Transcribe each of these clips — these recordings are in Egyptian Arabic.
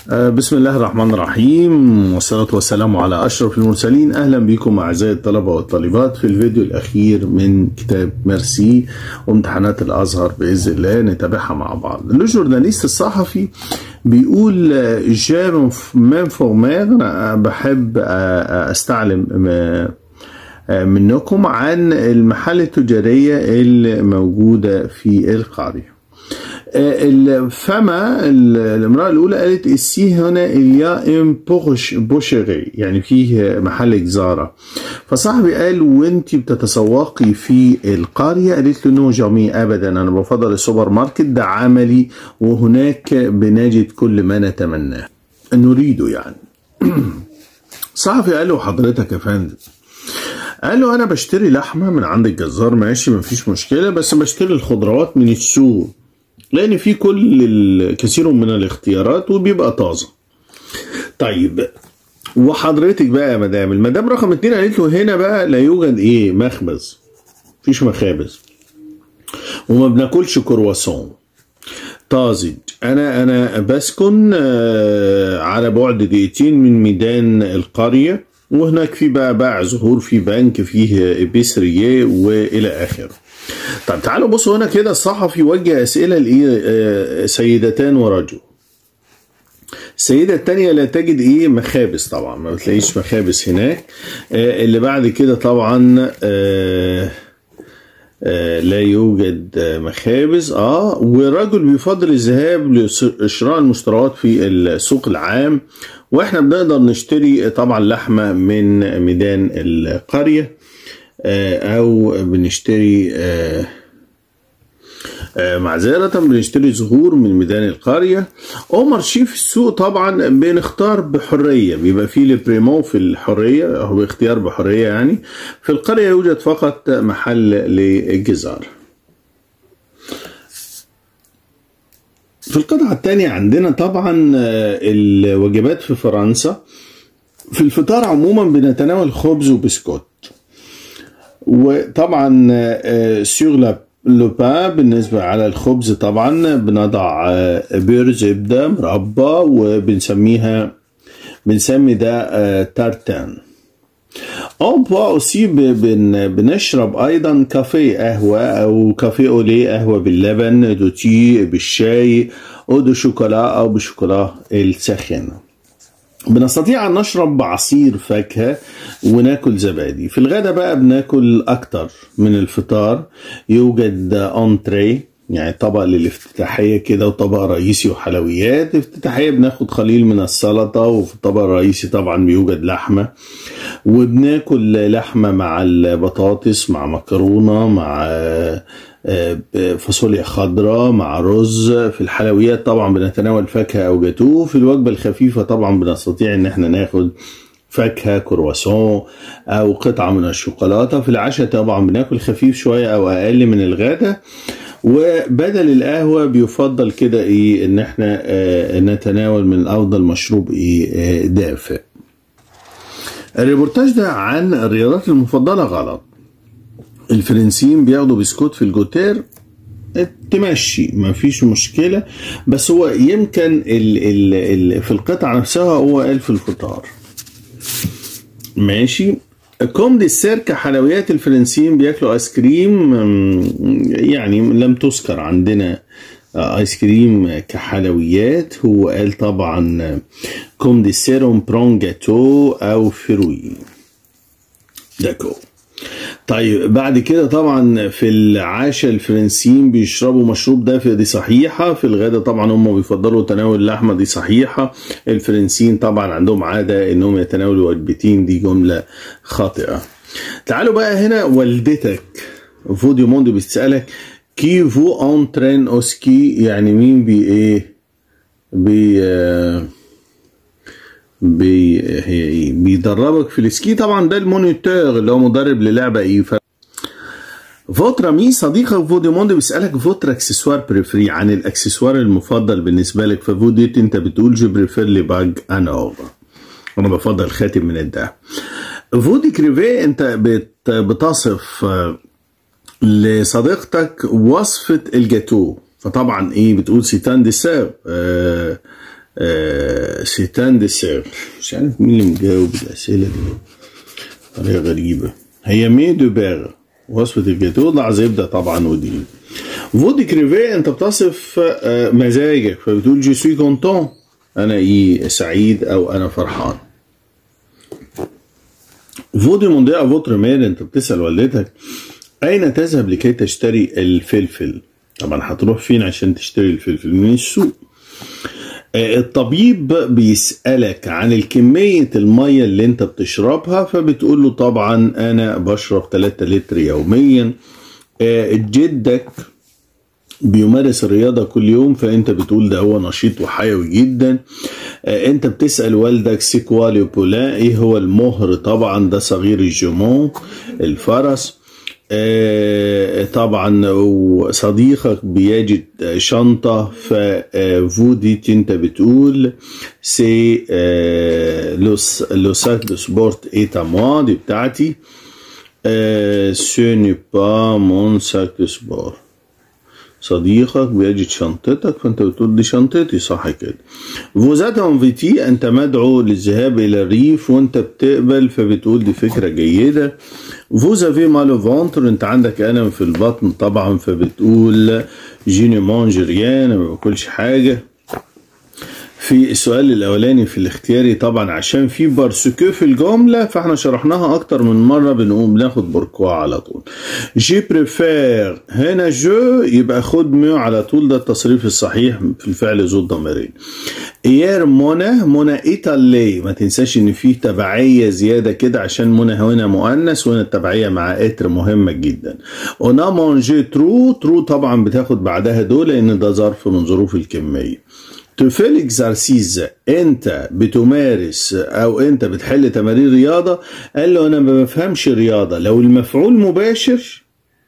بسم الله الرحمن الرحيم والصلاة والسلام على أشرف المرسلين أهلا بكم أعزائي الطلبة والطالبات في الفيديو الأخير من كتاب ميرسي وامتحانات الأزهر بإذن الله نتابعها مع بعض لو جورناليست الصحفي بيقول جيرون مين فورمير بحب أستعلم منكم عن المحال التجارية الموجودة في القرية فما الامرأة الأولى قالت السي هنا إليا إم بوش بوشيغي يعني فيه محل جزارة فصاحبي قال وانت بتتسوقي في القرية قالت له نو جامي أبدا أنا بفضل السوبر ماركت ده عملي وهناك بنجد كل ما نتمناه نريده يعني صاحبي قال له حضرتك يا فندم قال له انا بشتري لحمه من عند الجزار ماشي مفيش مشكله بس بشتري الخضروات من السوق لان في كل كثير من الاختيارات وبيبقى طازه طيب وحضرتك بقى يا مدام المدام رقم اتنين قالت له هنا بقى لا يوجد ايه مخبز مفيش مخابز وما بناكلش كرواسون طازج انا انا بسكن على بعد دقيقتين من ميدان القريه وهناك في بقى باع زهور في بنك فيه بيسريه والى اخره طب تعالوا بصوا هنا كده الصحفي وجه اسئله لايه سيدتان ورجل السيدة التانية لا تجد ايه مخابز طبعا ما بتلاقيش مخابز هناك آه اللي بعد كده طبعا آه آه لا يوجد مخابز اه والرجل بيفضل الذهاب لشراء المشتريات في السوق العام واحنا بنقدر نشتري طبعا لحمه من ميدان القريه او بنشتري معذرة بنشتري زهور من ميدان القرية او مارشي في السوق طبعا بنختار بحرية بيبقى فيه البريمو في الحرية هو اختيار بحرية يعني في القرية يوجد فقط محل للجزار في القطعة الثانية عندنا طبعا الوجبات في فرنسا في الفطار عموما بنتناول خبز وبسكوت وطبعا سيغ لو بان بالنسبة على الخبز طبعا بنضع بير زبدة مربى وبنسميها بنسمي ده تارتان اون بوا اوسي بنشرب ايضا كافيه قهوه او كافيه اولي قهوه باللبن دوتي بالشاي او دو شوكولا او بالشوكولا الساخنه بنستطيع ان نشرب عصير فاكهه وناكل زبادي في الغداء بقى بناكل اكتر من الفطار يوجد اونتري يعني طبق للافتتاحية كده وطبق رئيسي وحلويات افتتاحية بناخد خليل من السلطة وفي الطبق الرئيسي طبعا بيوجد لحمة وبناكل لحمة مع البطاطس مع مكرونة مع فاصوليا خضراء مع رز في الحلويات طبعا بنتناول فاكهة أو جاتوه في الوجبة الخفيفة طبعا بنستطيع إن احنا ناخد فاكهة كرواسون أو قطعة من الشوكولاتة في العشاء طبعا بناكل خفيف شوية أو أقل من الغداء وبدل القهوة بيفضل كده إيه إن احنا آه نتناول من أفضل مشروب إيه آه دافئ الريبورتاج ده عن الرياضات المفضلة غلط الفرنسيين بياخدوا بسكوت في الجوتير تمشي ما فيش مشكلة بس هو يمكن ال ال ال في القطعة نفسها هو قال في الفطار ماشي كوم دي السير كحلويات الفرنسيين بياكلوا ايس كريم يعني لم تذكر عندنا ايس كريم كحلويات هو قال طبعا كوم دي سير اون برون جاتو او فروي داكو طيب بعد كده طبعا في العشاء الفرنسيين بيشربوا مشروب دافئ دي صحيحة في الغداء طبعا هم بيفضلوا تناول اللحمة دي صحيحة الفرنسيين طبعا عندهم عادة انهم يتناولوا وجبتين دي جملة خاطئة تعالوا بقى هنا والدتك فوديو موندو بتسألك كي فو انترين اوسكي يعني مين بي ايه بي آه بي هي ايه بيدربك في السكي طبعا ده المونيتور اللي هو مدرب للعبه ايه ف فوتر مي صديقك فوديموند بيسالك فوتر اكسسوار بريفري عن الاكسسوار المفضل بالنسبه لك ففوديت انت بتقول جو بريفير لي باج انا اوفر انا بفضل خاتم من الدهب فودي كريفي انت بت بتصف لصديقتك وصفه الجاتو فطبعا ايه بتقول سيتان ديسير آه آه سيتان ديسير مش عارف مين اللي مجاوب الأسئلة دي طريقة غريبة هي مي دو بير وصفة الجاتو ضع زبدة طبعا ودي فودي كريفي انت بتصف آه مزاجك فبتقول جي سوي كونتون انا ايه سعيد او انا فرحان فودي موندي افوتر مير انت بتسأل والدتك اين تذهب لكي تشتري الفلفل طبعا هتروح فين عشان تشتري الفلفل من السوق الطبيب بيسألك عن الكمية المية اللي انت بتشربها فبتقول له طبعا انا بشرب 3 لتر يوميا جدك بيمارس الرياضة كل يوم فانت بتقول ده هو نشيط وحيوي جدا انت بتسأل والدك سيكوالي بولا ايه هو المهر طبعا ده صغير الجمون الفرس طبعا وصديقك بيجد شنطة ففوديت انت بتقول سي لو ساك دو سبورت ايتا موا دي بتاعتي سو ني با مون ساك دو سبورت صديقك بيجد شنطتك فانت بتقول دي شنطتي صح كده فوزات انفيتي انت مدعو للذهاب الى الريف وانت بتقبل فبتقول دي فكره جيده فوزا في مالو فونتر انت عندك الم في البطن طبعا فبتقول جيني مانج ريان ما باكلش حاجه في السؤال الاولاني في الاختياري طبعا عشان في بارسكو في الجمله فاحنا شرحناها اكتر من مره بنقوم بناخد بوركوا على طول جي بريفير هنا جو يبقى خد ميو على طول ده التصريف الصحيح في الفعل ذو الضميرين ايار منى منى ايطالي ما تنساش ان في تبعيه زياده كده عشان منى هنا مؤنث وهنا التبعيه مع اتر مهمه جدا انا مانجي ترو ترو طبعا بتاخد بعدها دول لان ده ظرف من ظروف الكميه تفيل اكزارسيز انت بتمارس او انت بتحل تمارين رياضه قال له انا ما بفهمش رياضه لو المفعول مباشر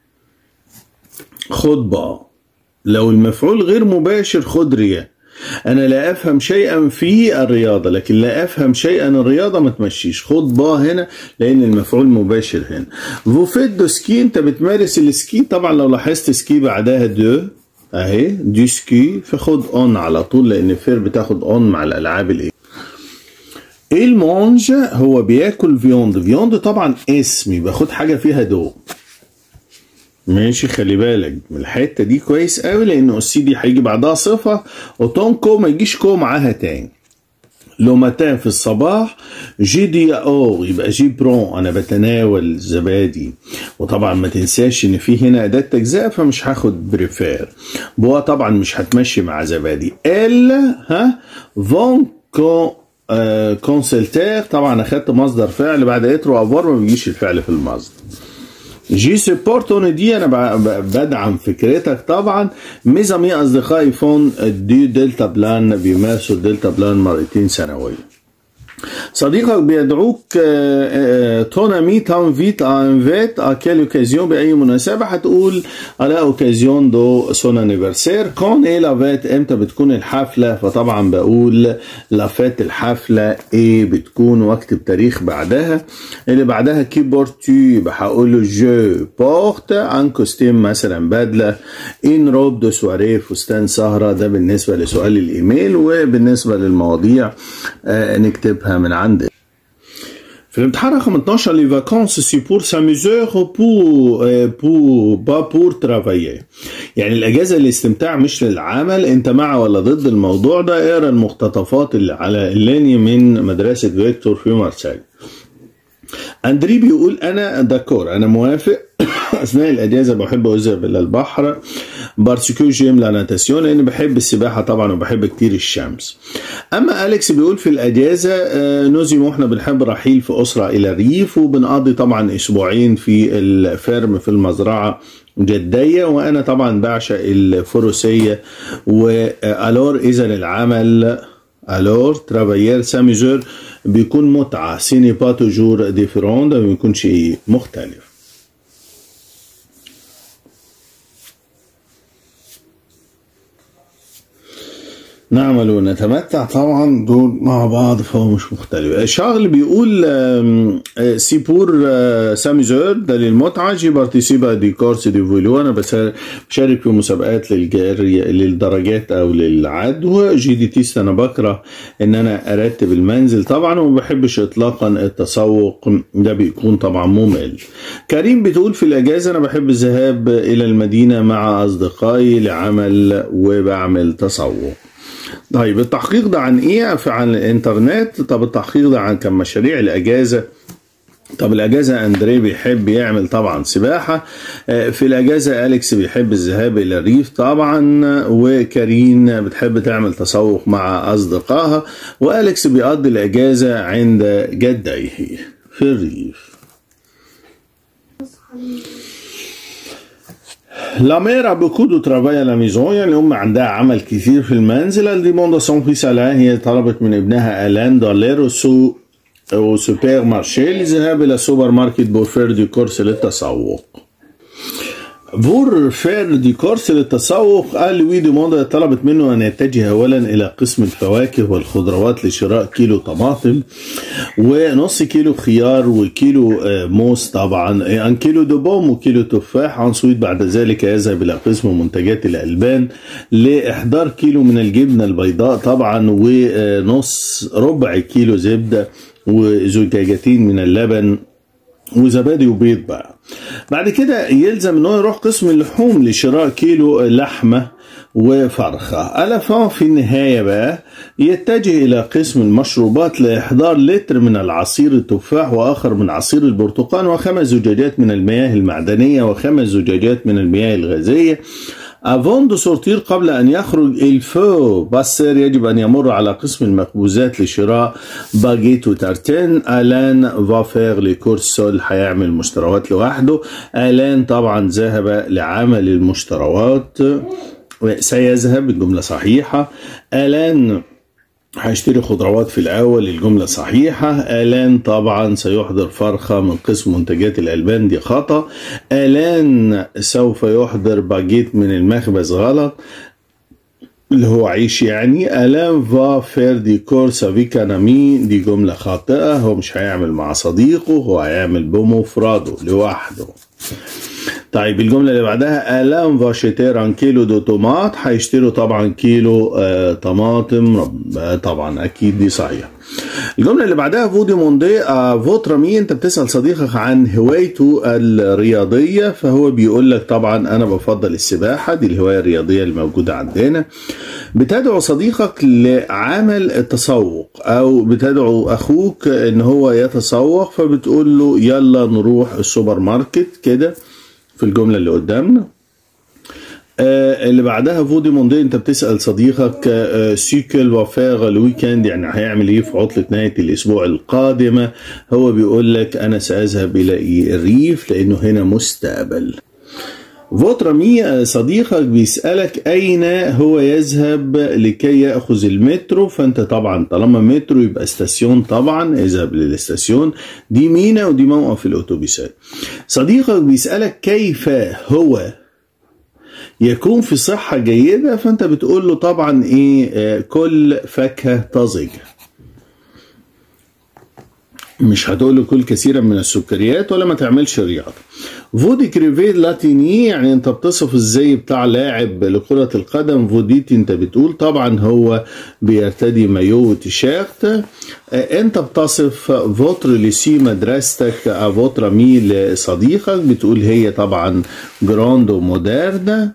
خد با لو المفعول غير مباشر خد ريا انا لا افهم شيئا في الرياضه لكن لا افهم شيئا الرياضه ما تمشيش خد با هنا لان المفعول مباشر هنا فوفيت دو سكي انت بتمارس السكي طبعا لو لاحظت سكي بعدها دو اهي دي سكي فخد اون على طول لان فير بتاخد اون مع الالعاب الايه المونج هو بياكل فيوند فيوند طبعا اسم يبقى خد حاجه فيها دو ماشي خلي بالك من الحته دي كويس قوي لان السي دي هيجي بعدها صفه وتونكو ما يجيش كو معاها تاني لو متان في الصباح جي دي او يبقى جي برون انا بتناول الزبادي وطبعا ما تنساش ان في هنا اداه تجزئه فمش هاخد بريفير بوا طبعا مش هتمشي مع زبادي ال ها فون كون آه كونسلتير طبعا اخدت مصدر فعل بعد اترو افوار ما بيجيش الفعل في المصدر جي سبورتون دي انا بدعم فكرتك طبعا ميزامي اصدقائي فون دي دلتا بلان بيمارسوا الدلتا بلان مرتين سنويا صديقك بيدعوك تونا مي تام فيت ان فيت ا كيل اوكازيون باي مناسبه هتقول على اوكازيون دو سون انيفرسير كون ايه لافيت امتى بتكون الحفله فطبعا بقول لافيت الحفله ايه بتكون واكتب تاريخ بعدها اللي بعدها كي بورتو يبقى هقول له جو بورت ان كوستيم مثلا بدله ان روب دو سواري فستان سهره ده بالنسبه لسؤال الايميل وبالنسبه للمواضيع آه نكتبها من عندك في الامتحان رقم 12 لي فاكونس سي بور ساميزور بور بور با بور ترافايي يعني الاجازه للاستمتاع مش للعمل انت مع ولا ضد الموضوع ده اقرا المقتطفات اللي على اللاني من مدرسه فيكتور في مارسيل اندري بيقول انا داكور انا موافق اثناء الاجازه بحب اذهب الى البحر بارسكو جيم لا ناتاسيون لان بحب السباحه طبعا وبحب كتير الشمس اما اليكس بيقول في الاجازه نوزي واحنا بنحب رحيل في اسره الى الريف وبنقضي طبعا اسبوعين في الفرم في المزرعه جدية وأنا طبعا بعشق الفروسية والور إذا العمل الور ترافايير ساميجور بيكون متعة سيني با توجور ديفيرون ده ما بيكونش إيه مختلف نعمل ونتمتع طبعا دول مع بعض فهو مش مختلف شارل بيقول آم، آه، سي بور آه، ساميزور ده للمتعة جي بارتيسيبا دي كورس دي فولو انا بس- بشارك في مسابقات للجري للدرجات او للعدو جي دي تيست انا بكره ان انا ارتب المنزل طبعا وما بحبش اطلاقا التسوق ده بيكون طبعا ممل كريم بتقول في الاجازه انا بحب الذهاب الى المدينه مع اصدقائي لعمل وبعمل تسوق طيب التحقيق ده عن ايه في عن الانترنت طب التحقيق ده عن كان مشاريع الاجازه طب الاجازه اندريه بيحب يعمل طبعا سباحه آه، في الاجازه اليكس بيحب الذهاب الى الريف طبعا وكارين بتحب تعمل تسوق مع اصدقائها واليكس بيقضي الاجازه عند جديه في الريف La mère a beaucoup de travail à la maison يعني الأم عندها عمل كثير في المنزل اللي demande à son fils Alain هي طلبت من ابنها ألان دولار سو au supermarché للذهاب إلى السوبر ماركت بور فير دي كورس للتسوق بور فير دي كورس للتسوق قال لوي دوموندا طلبت منه أن يتجه أولا إلى قسم الفواكه والخضروات لشراء كيلو طماطم ونص كيلو خيار وكيلو آه، موز طبعا آه، ان كيلو دو بوم وكيلو تفاح انسويت بعد ذلك يذهب الى قسم منتجات الالبان لاحضار كيلو من الجبنه البيضاء طبعا ونص ربع كيلو زبده وزجاجتين من اللبن وزبادي وبيض بقى بعد كده يلزم ان هو يروح قسم اللحوم لشراء كيلو لحمه وفرخه الافان في النهايه بقى يتجه الى قسم المشروبات لاحضار لتر من العصير التفاح واخر من عصير البرتقال وخمس زجاجات من المياه المعدنيه وخمس زجاجات من المياه الغازيه افون دو سورتير قبل ان يخرج الفو باسر يجب ان يمر على قسم المخبوزات لشراء باجيت وتارتين الان فافير لكورسول هيعمل مشتروات لوحده الان طبعا ذهب لعمل المشتروات سيذهب الجمله صحيحه الان هيشتري خضروات في الأول الجملة صحيحة آلان طبعا سيحضر فرخة من قسم منتجات الألبان دي خطأ آلان سوف يحضر باجيت من المخبز غلط اللي هو عيش يعني آلان فا فير دي كورس افيك انامي دي جملة خاطئة هو مش هيعمل مع صديقه هو هيعمل بمفرده لوحده طيب الجملة اللي بعدها آلام فاشيتير عن كيلو دو تومات هيشتروا طبعا كيلو آه طماطم رب- آه طبعا أكيد دي صحيحة الجملة اللي بعدها فودي موندي آه فوتر مي أنت بتسأل صديقك عن هوايته الرياضية فهو بيقول لك طبعا أنا بفضل السباحة دي الهواية الرياضية الموجودة عندنا بتدعو صديقك لعمل التسوق أو بتدعو أخوك إن هو يتسوق فبتقول له يلا نروح السوبر ماركت كده في الجملة اللي قدامنا آه اللي بعدها فودي موندي انت بتسأل صديقك آه سيكل وفاغ الويكند يعني هيعمل ايه في عطلة نهاية الاسبوع القادمة هو بيقول لك انا ساذهب الى إيه؟ الريف لانه هنا مستقبل فوتر مي صديقك بيسألك أين هو يذهب لكي يأخذ المترو فأنت طبعا طالما مترو يبقى استاسيون طبعا اذهب للاستاسيون دي مينا ودي موقف الأتوبيسات صديقك بيسألك كيف هو يكون في صحة جيدة فأنت بتقول له طبعا إيه آه، كل فاكهة طازجة مش هتقول له كل كثيرا من السكريات ولا ما تعملش رياضه فودي كريفي لاتيني يعني انت بتصف الزي بتاع لاعب لكرة القدم فوديتي انت بتقول طبعا هو بيرتدي مايو وتيشيرت اه، انت بتصف فوتر لسي مدرستك اه، فوتر مي لصديقك بتقول هي طبعا جراندو موديرنا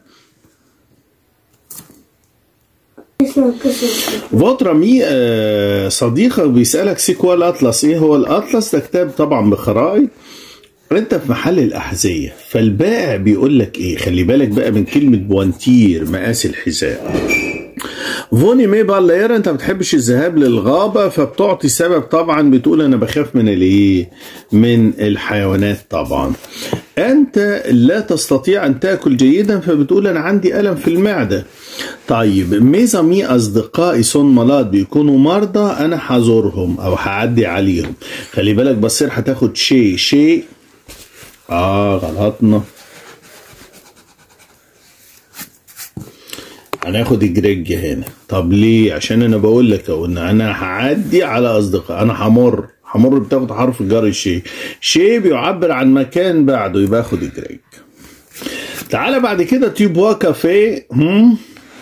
اسمه القسم فوتر مي آه، صديقك بيسألك سيكوا الأطلس إيه هو الأطلس ده كتاب طبعا بخرائط أنت في محل الأحذية فالبائع بيقول لك إيه خلي بالك بقى من كلمة بوانتير مقاس الحذاء فوني مي بالير انت ما بتحبش الذهاب للغابة فبتعطي سبب طبعا بتقول انا بخاف من الايه من الحيوانات طبعا انت لا تستطيع ان تاكل جيدا فبتقول انا عندي الم في المعدة طيب ميزامي اصدقائي سون ملاد بيكونوا مرضى انا هزورهم او هعدي عليهم خلي بالك بصير هتاخد شيء شيء اه غلطنا هناخد جريج هنا طب ليه عشان انا بقول لك اهو ان انا هعدي على اصدقاء انا همر همر بتاخد حرف جر شيء شيء بيعبر عن مكان بعده يبقى اخد جريج تعالى بعد كده تيبوا كافيه هم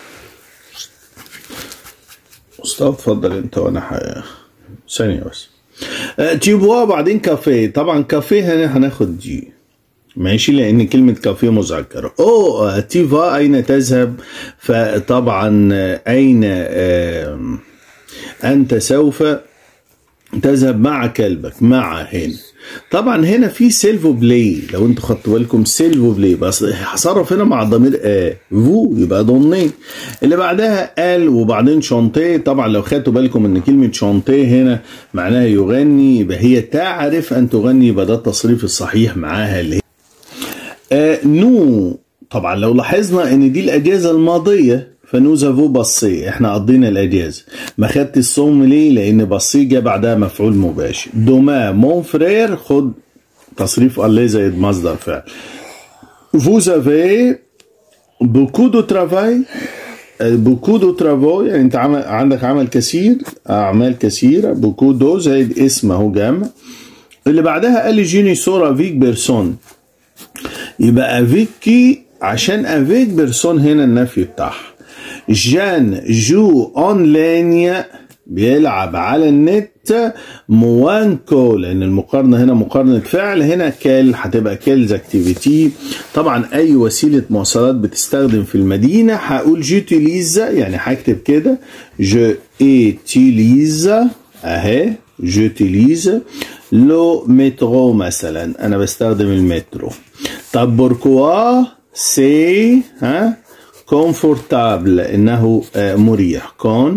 استاذ اتفضل انت وانا ح... ثانيه بس آه، تيبوا بعدين كافيه طبعا كافيه هنا هناخد جي ماشي لان كلمه كافيه مذكر او آه، تيفا اين تذهب فطبعا آه، اين آه، انت سوف تذهب مع كلبك مع هنا طبعا هنا في سيلفو بلاي لو انتوا خدتوا بالكم سيلفو بلاي بس هصرف هنا مع الضمير اه فو يبقى دوني اللي بعدها قال وبعدين شانتيه طبعا لو خدتوا بالكم ان كلمه شانتيه هنا معناها يغني يبقى هي تعرف ان تغني يبقى ده التصريف الصحيح معاها اللي هي آه نو طبعا لو لاحظنا ان دي الاجازه الماضيه فنوزافو بصي احنا قضينا الاجازه ما خدت الصوم ليه لان بصي جه بعدها مفعول مباشر دوما مون فرير خد تصريف الله زائد مصدر فعل vous avez beaucoup de travail beaucoup de travaux يعني انت عمل عندك عمل كثير اعمال كثيره beaucoup دو زائد اسم اهو جمع اللي بعدها قال لي جيني صوره فيك بيرسون يبقى افيك كي عشان افيك بيرسون هنا النفي بتاعها جان جو اون لينيا بيلعب على النت موانكو لان المقارنه هنا مقارنه فعل هنا كال هتبقى كيلز اكتيفيتي طبعا اي وسيله مواصلات بتستخدم في المدينه هقول جوتيليز يعني هكتب كده جو ايتيليز اهي جوتيليز لو مترو مثلا انا بستخدم المترو طب بوركوا سي ها كونفورتابل انه آه، مريح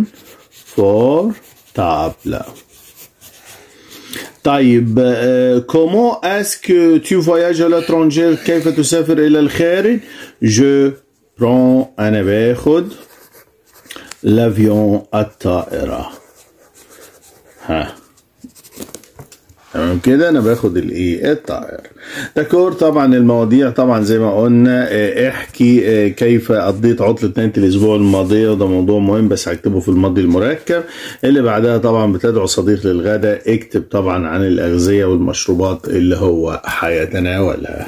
كونفورتابل طيب كومون اسكو tu voyages à l'étranger كيف تسافر الى الخارج je prends انا باخد لافيون الطائره ها تمام كده انا باخد الايه الطائر داكور طبعا المواضيع طبعا زي ما قلنا آه، احكي آه، كيف قضيت عطلة نهاية الاسبوع الماضية وده موضوع مهم بس هكتبه في الماضي المركب اللي بعدها طبعا بتدعو صديق للغداء اكتب طبعا عن الاغذية والمشروبات اللي هو هيتناولها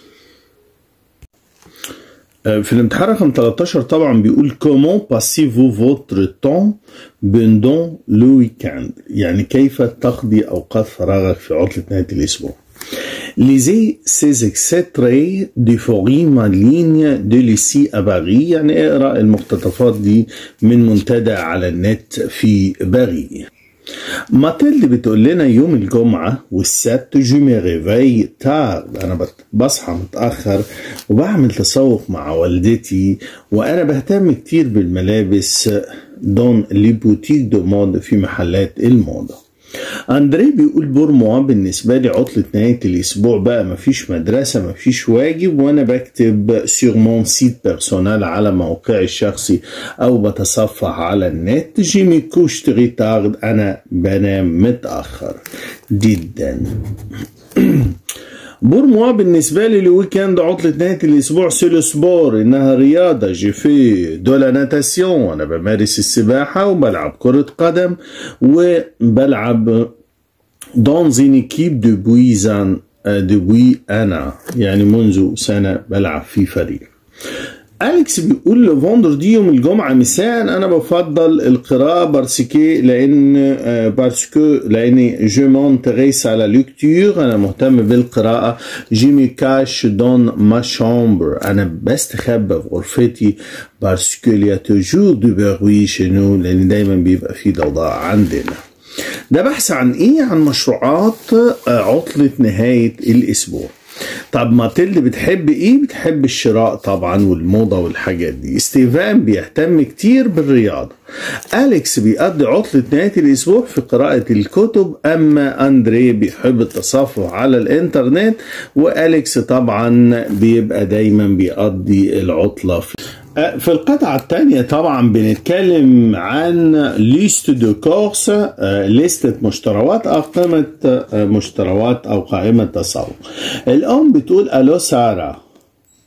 في الامتحان رقم 13 طبعا بيقول comment passez-vous votre temps pendant le week-end يعني كيف تقضي اوقات فراغك في عطلة نهاية الاسبوع Lisez ces extraits du forum en ligne de lycée à Paris يعني اقرا المقتطفات دي من منتدى على النت في باريس ماتيلد بتقول لنا يوم الجمعة والسبت جو مي ريفي تار أنا بت- بصحى متأخر وبعمل تسوق مع والدتي وأنا بهتم كتير بالملابس دون لي بوتيك دو مود في محلات الموضة أندري بيقول بورموا بالنسبة لي عطلة نهاية الأسبوع بقى مفيش مدرسة مفيش واجب وأنا بكتب سيغ مون سيت بيرسونال على موقعي الشخصي أو بتصفح على النت جيمي كوش تارد أنا بنام متأخر جدا بورموا بالنسبة لي الويكند عطلة نهاية الأسبوع سي لو سبور إنها رياضة جي في دو لا ناتاسيون أنا بمارس السباحة وبلعب كرة قدم وبلعب dans une équipe depuis un depuis أنا يعني منذ سنة بلعب في فريق أليكس بيقول له فوندردي يوم الجمعة مساء أنا بفضل القراءة بارسكي لأن آه، بارسكو لأني جو مونتريس على ليكتور أنا مهتم بالقراءة جيمي كاش دون ما شامبر أنا بستخبى في غرفتي بارسكو ليا توجور دو بروي شنو لأن دايما بيبقى في ضوضاء عندنا ده بحث عن ايه عن مشروعات آه، عطلة نهاية الاسبوع طب ماتيلد بتحب ايه بتحب الشراء طبعا والموضة والحاجات دي ستيفان بيهتم كتير بالرياضة أليكس بيقضي عطلة نهاية الأسبوع في قراءة الكتب أما أندري بيحب التصفح على الإنترنت وأليكس طبعا بيبقى دايما بيقضي العطلة في في القطعة الثانية طبعا بنتكلم عن ليست دو كورس ليستة مشتريات أو قائمة آه، مشتريات أو قائمة تسوق الأم بتقول ألو سارة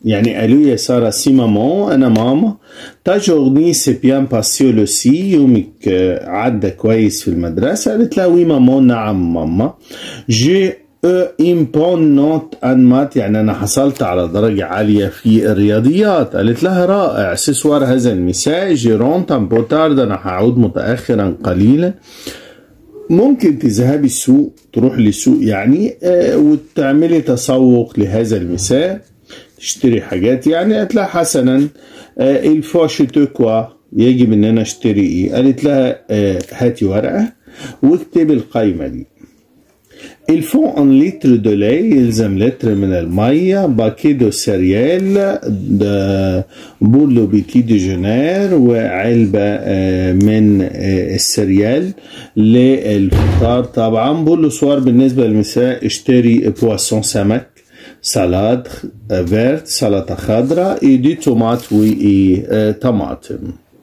يعني قالوا يا سارة سي مامان أنا ماما تا جورني سي بيان باسيو لو سي يومك آه، عدى كويس في المدرسة قالت لها وي مامان نعم ماما جي ان بون نوت ان مات يعني انا حصلت على درجة عالية في الرياضيات قالت لها رائع سيسوار هذا المساء جيرونت ان بوتارد انا هعود متأخرا قليلا ممكن تذهبي السوق تروح للسوق يعني آه، وتعملي تسوق لهذا المساء تشتري حاجات يعني قالت لها حسنا الفوش كوا يجب ان انا اشتري ايه قالت لها آه، هاتي ورقة واكتبي القايمة دي الفون ان لتر دو لي يلزم لتر من المية باكي دو سيريال د- بول لو بيتي ديجونير وعلبة آه، من آه، السريال للفطار طبعا بول له صور بالنسبة للمساء اشتري بواسون سمك سلاد آه، فيرت سلطة خضراء اي دي تومات وطماطم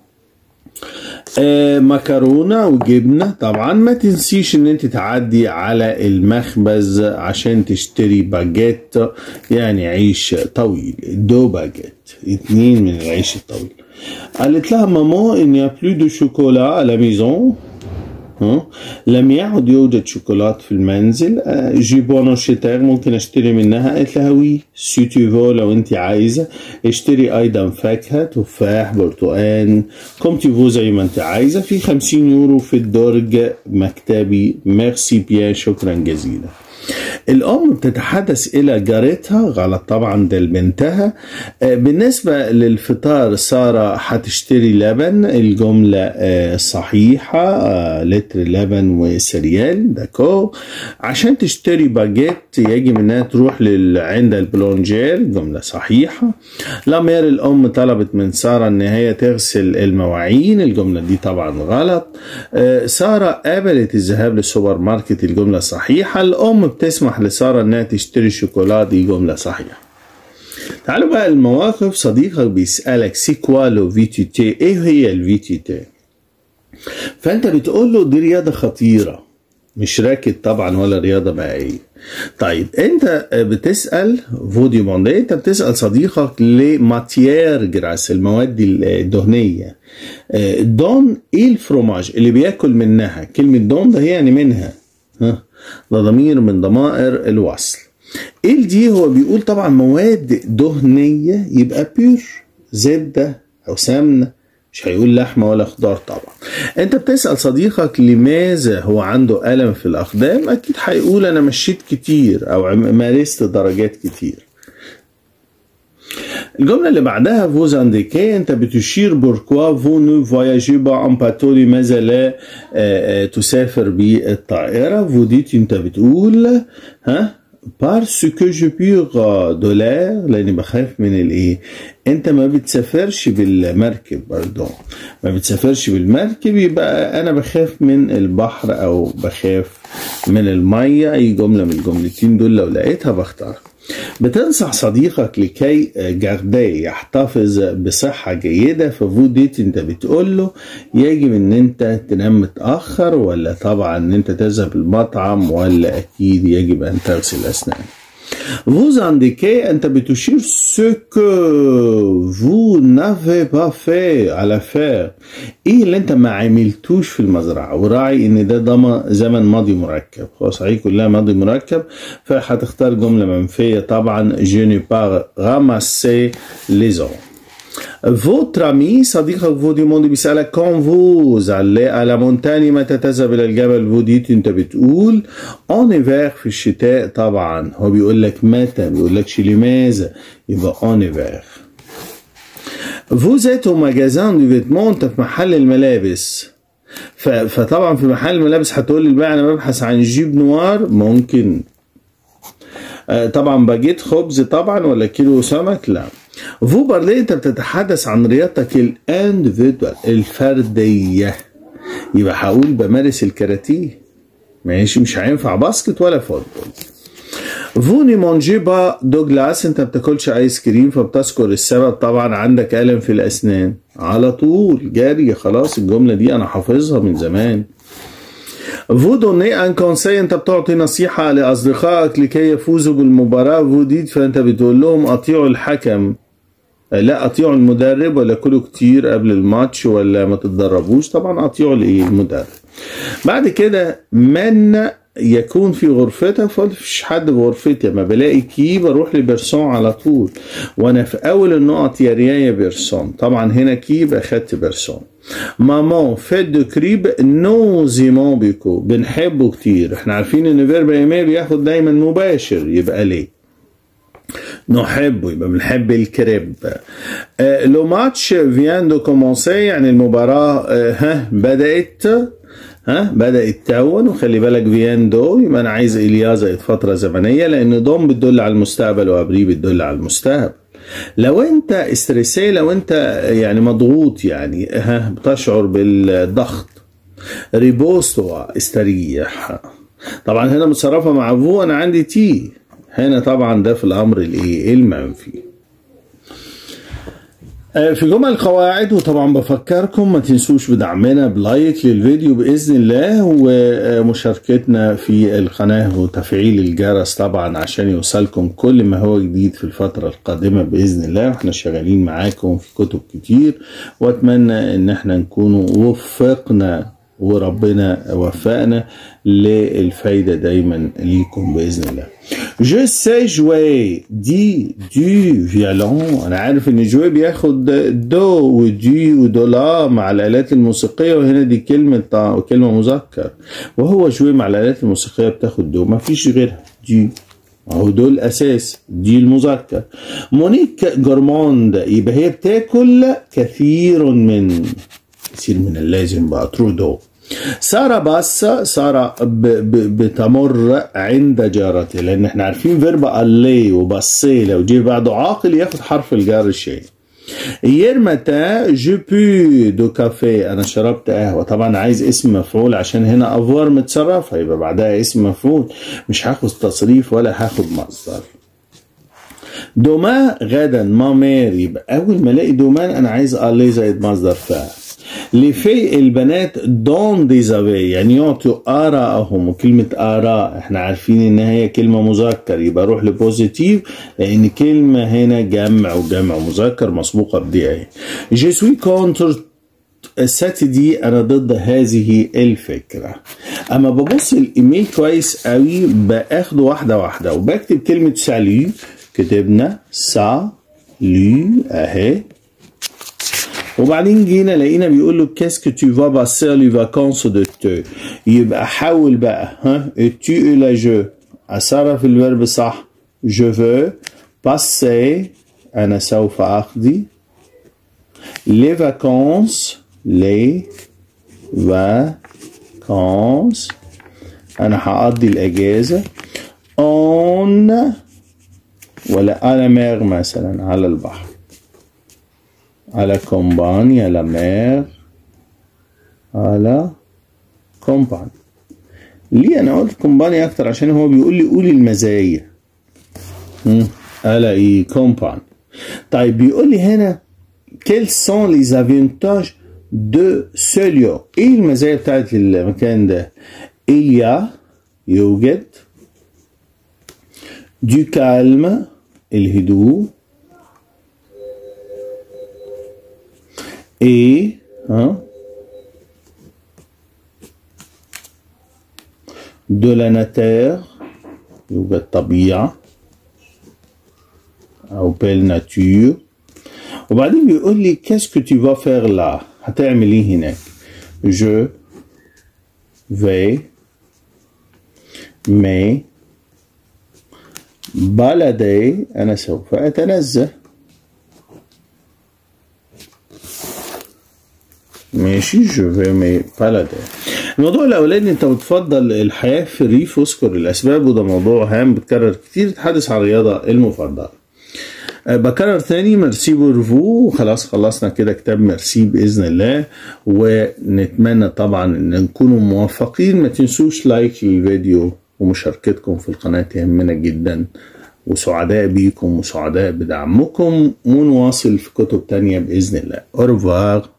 آه، مكرونه وجبنه طبعا ما تنسيش ان انت تعدي على المخبز عشان تشتري باجيت يعني عيش طويل دو باجيت اتنين من العيش الطويل قالت لها ماما ان يا بلو دو شوكولا على ميزون ها؟ لم يعد يوجد شوكولات في المنزل آه، جيبونو شتاغ ممكن اشتري منها قالت لها وي سي تو فو لو انت عايزه اشتري ايضا فاكهه تفاح برتقال كوم تيفو زي ما انت عايزه في 50 يورو في الدرج مكتبي ميرسي بيان شكرا جزيلا الأم بتتحدث إلى جارتها غلط طبعا ده لبنتها آه، بالنسبة للفطار سارة هتشتري لبن الجملة آه، صحيحة آه، لتر لبن وسريال داكو عشان تشتري باجيت يجب انها تروح لل... عند البلونجير جملة صحيحة لامير الأم طلبت من سارة ان هي تغسل المواعين الجملة دي طبعا غلط آه، سارة قابلت الذهاب للسوبر ماركت الجملة صحيحة الأم بتسمح لسارة انها تشتري شوكولاتة دي جملة صحيحة تعالوا بقى المواقف صديقك بيسألك سي كوا لو في تي تي ايه هي الفي تي تي فانت بتقول له دي رياضة خطيرة مش راكد طبعا ولا رياضة مائية طيب انت بتسأل فودي موندي انت بتسأل صديقك لماتيير جراس المواد الدهنية آه، دون ايه الفروماج اللي بياكل منها كلمة دون ده هي يعني منها ها ده ضمير من ضمائر الوصل ايه دي هو بيقول طبعا مواد دهنية يبقى بيور زبدة او سمنة مش هيقول لحمة ولا خضار طبعا انت بتسأل صديقك لماذا هو عنده ألم في الأقدام أكيد هيقول أنا مشيت كتير أو عم- مارست درجات كتير الجملة اللي بعدها فوز انديكي انت بتشير بوركوا فو نو فواياجي با ان باتو لماذا لا آه، آه، تسافر بالطائرة فو ديت انت بتقول ها بارس كو جو بيغ دولار لاني بخاف من الايه انت ما بتسافرش بالمركب باردون ما بتسافرش بالمركب يبقى انا بخاف من البحر او بخاف من المية اي جملة من الجملتين دول لو لقيتها بختارها بتنصح صديقك لكي جاردي يحتفظ بصحة جيدة ففوديت انت بتقول له يجب ان انت تنام متأخر ولا طبعا ان انت تذهب المطعم ولا اكيد يجب ان تغسل اسنانك Vous indiquez, انت بتشير ce que vous n'avez pas fait à la faire ايه اللي انت ما عملتوش في المزرعة وراعي ان ده ضم زمن ماضي مركب خلاص هي كلها ماضي مركب فهتختار جملة منفية طبعا je n'ai pas ramassé les ongles Votre ami صديقك فودي موندي بيسألك كون فوز على مونتاني متى تذهب إلى الجبل فوديت أنت بتقول اون ايفير في الشتاء طبعا هو بيقول لك متى ما بيقولكش لماذا يبقى اون ايفير فوز او ماجازان دي فيتمون انت في محل الملابس ف- فطبعا في محل الملابس هتقول لي بقى انا ببحث عن جيب نوار ممكن آه، طبعا باجيت خبز طبعا ولا كيلو سمك لا فو بارلي انت بتتحدث عن رياضتك الاندفيدوال الفرديه يبقى هقول بمارس الكاراتيه ماشي مش هينفع باسكت ولا فوتبول فوني مونجي با دوجلاس انت بتاكلش ايس كريم فبتذكر السبب طبعا عندك الم في الاسنان على طول جاري خلاص الجمله دي انا حافظها من زمان Vous donnez un conseil انت بتعطي نصيحة لأصدقائك لكي يفوزوا بالمباراة vous dites فانت بتقول لهم اطيعوا الحكم لا اطيعوا المدرب ولا كلوا كتير قبل الماتش ولا ما تتدربوش طبعا اطيعوا الايه المدرب بعد كده من يكون في غرفتك فقلت مفيش حد في غرفتي اما بلاقي كي بروح لبرسون على طول وانا في اول النقط يا ريا يا بيرسون طبعا هنا كي يبقى خدت بيرسون مامان فيت دو كريب نوزيمون بيكو بنحبه كتير احنا عارفين ان فيرب ايمي بياخد دايما مباشر يبقى ليه نحبه يبقى بنحب الكريب آه لو ماتش فيان دو كومونسي يعني المباراة آه ها بدأت ها بدأت تون وخلي بالك فيان دو يبقى انا عايز اليا زائد فترة زمنية لان دوم بتدل على المستقبل وابري بتدل على المستقبل لو انت استريسي لو انت يعني مضغوط يعني ها بتشعر بالضغط ريبوستو استريح طبعا هنا متصرفة مع فو انا عندي تي هنا طبعا ده في الامر الايه المنفي في جمل القواعد وطبعا بفكركم ما تنسوش بدعمنا بلايك للفيديو باذن الله ومشاركتنا في القناه وتفعيل الجرس طبعا عشان يوصلكم كل ما هو جديد في الفتره القادمه باذن الله واحنا شغالين معاكم في كتب كتير واتمنى ان احنا نكون وفقنا وربنا وفقنا للفايدة دايما ليكم بإذن الله Je sais jouer دي دو فيالون أنا عارف إن جوي بياخد دو ودي ودولا مع الآلات الموسيقية وهنا دي كلمة كلمة مذكر وهو جوي مع الآلات الموسيقية بتاخد دو ما فيش غيرها دي اهو دول الاساس دي المذكر مونيك جورموند يبقى هي بتاكل كثير من كثير من اللازم بقى ترودو سارة بس سارة ب ب بتمر عند جارتها لان احنا عارفين فيرب اللي وبصي لو جه بعده عاقل ياخد حرف الجار الشيء Hier matin, je pu دو كافيه انا شربت قهوه طبعا عايز اسم مفعول عشان هنا افوار متصرفه يبقى بعدها اسم مفعول مش هاخد تصريف ولا هاخد مصدر دوما غدا ما مير يبقى اول ما الاقي دومان انا عايز الي زائد مصدر فاعل لفي البنات دون ديزافي يعني يعطوا آراءهم وكلمة آراء احنا عارفين ان هي كلمة مذكر يبقى روح لبوزيتيف لان كلمة هنا جمع وجمع مذكر مسبوقة بدي اهي جو سوي كونتر الست دي انا ضد هذه الفكرة اما ببص الايميل كويس قوي باخده واحدة واحدة وبكتب كلمة سالي كتبنا سا لي اهي وبعدين جينا لقينا بيقول له كاسكو تو فا باسير لي فاكونس دو تو يبقى حاول بقى ها تو الى جو اصرف الفيرب صح جو فو باسي انا سوف اقضي لي فاكونس لي فاكونس انا هقضي الاجازه اون ولا على مير مثلا على البحر على كومباني على مير على كومباني ليه انا قلت كومباني اكتر عشان هو بيقول لي قولي المزايا على ايه كومباني طيب بيقول لي هنا quels sont les avantages de ce lieu ايه المزايا بتاعت المكان ده il y a يوجد du calme الهدوء et hein, de la nature يوجد طبيعة أو بيل ناتور وبعدين بيقول لي qu'est-ce que tu vas faire là هتعمل ايه هناك je vais me بلدي أنا سوف أتنزه ماشي جو في مي بلدي الموضوع الأولاني أنت بتفضل الحياة في الريف واذكر الأسباب وده موضوع هام بتكرر كتير تحدث عن الرياضة المفضلة بكرر تاني ميرسي بورفو وخلاص خلصنا كده كتاب ميرسي باذن الله ونتمنى طبعا ان نكونوا موفقين ما تنسوش لايك للفيديو ومشاركتكم في القناة تهمنا جدا وسعداء بيكم وسعداء بدعمكم ونواصل في كتب تانية بإذن الله أورفوار